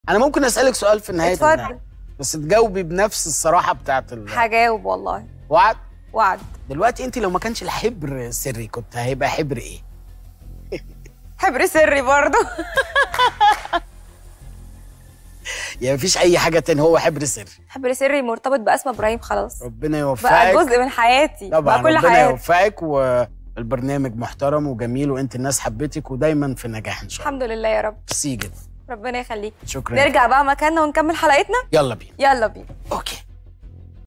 انا ممكن اسالك سؤال في نهايه اتفضل النهاية. بس تجاوبي بنفس الصراحه بتاعت ال- هجاوب والله وعد وعد دلوقتي انت لو ما كانش الحبر سري كنت هيبقى حبر ايه حبر سري برضه يعني مفيش اي حاجه تاني هو حبر سري حبر سري مرتبط باسم ابراهيم خلاص ربنا بقى يوفقك جزء من حياتي طبعا بقى كل ربنا حياتي يوفقك والبرنامج محترم وجميل وانت الناس حبتك ودايما في نجاح ان شاء الله الحمد لله يا رب ميرسي جدا ربنا يخليك شكرا نرجع بقى مكاننا ونكمل حلقتنا يلا بينا يلا بينا اوكي